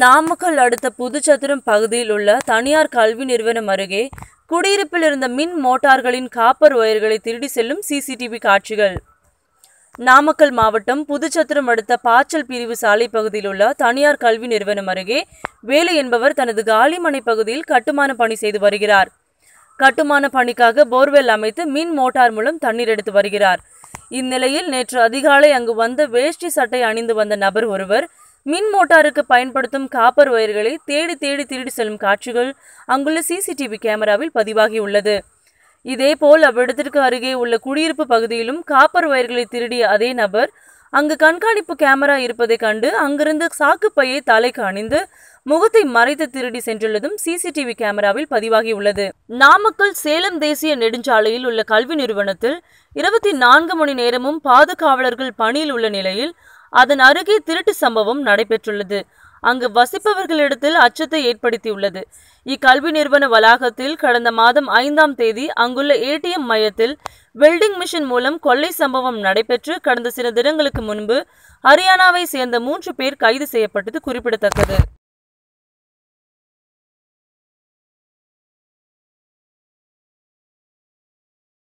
நாமக்கல் அடுத்த புதுச்சத்திரம் பகுதியில் உள்ள தனியார் கல்வி நிறுவனம் அருகே குடியிருப்பில் இருந்த மின் மோட்டார்களின் காப்பர் ஒயர்களை திருடி செல்லும் சிசிடிவி காட்சிகள் நாமக்கல் மாவட்டம் புதுச்சத்திரம் அடுத்த பாச்சல் பிரிவு சாலை பகுதியில் உள்ள தனியார் கல்வி நிறுவனம் அருகே வேலு என்பவர் தனது காலிமனை பகுதியில் கட்டுமான பணி செய்து வருகிறார் கட்டுமான பணிக்காக போர்வெல் அமைத்து மின் மோட்டார் மூலம் தண்ணீர் எடுத்து வருகிறார் இந்நிலையில் நேற்று அதிகாலை அங்கு வந்த வேஷ்டி சட்டை அணிந்து வந்த நபர் ஒருவர் மின் மோட்டாருக்கு பயன்படுத்தும் காப்பர் ஒயர்களை தேடி தேடி திருடி செல்லும் காட்சிகள் அங்குள்ள சிசிடிவி கேமராவில் பதிவாகியுள்ளது இதேபோல் அவ்விடத்திற்கு அருகே உள்ள குடியிருப்பு பகுதியிலும் காப்பர் ஒயர்களை திருடிய அதே நபர் அங்கு கண்காணிப்பு கேமரா இருப்பதைக் கண்டு அங்கிருந்து சாக்குப்பையை தலைக்கு அணிந்து முகத்தை மறைத்து திருடி சென்றுள்ளதும் சிசிடிவி கேமராவில் பதிவாகியுள்ளது நாமக்கல் சேலம் தேசிய நெடுஞ்சாலையில் உள்ள கல்வி நிறுவனத்தில் இருபத்தி நான்கு மணி நேரமும் பாதுகாவலர்கள் பணியில் உள்ள நிலையில் அதன் அருகே திருட்டு சம்பவம் நடைபெற்றுள்ளது அங்கு வசிப்பவர்களிடத்தில் அச்சத்தை ஏற்படுத்தியுள்ளது இக்கல்வி நிறுவன வளாகத்தில் கடந்த மாதம் ஐந்தாம் தேதி அங்குள்ள ஏடிஎம் மையத்தில் வெல்டிங் மிஷின் மூலம் கொள்ளை சம்பவம் நடைபெற்று கடந்த சில தினங்களுக்கு முன்பு ஹரியானாவை சேர்ந்த மூன்று பேர் கைது செய்யப்பட்டது குறிப்பிடத்தக்கது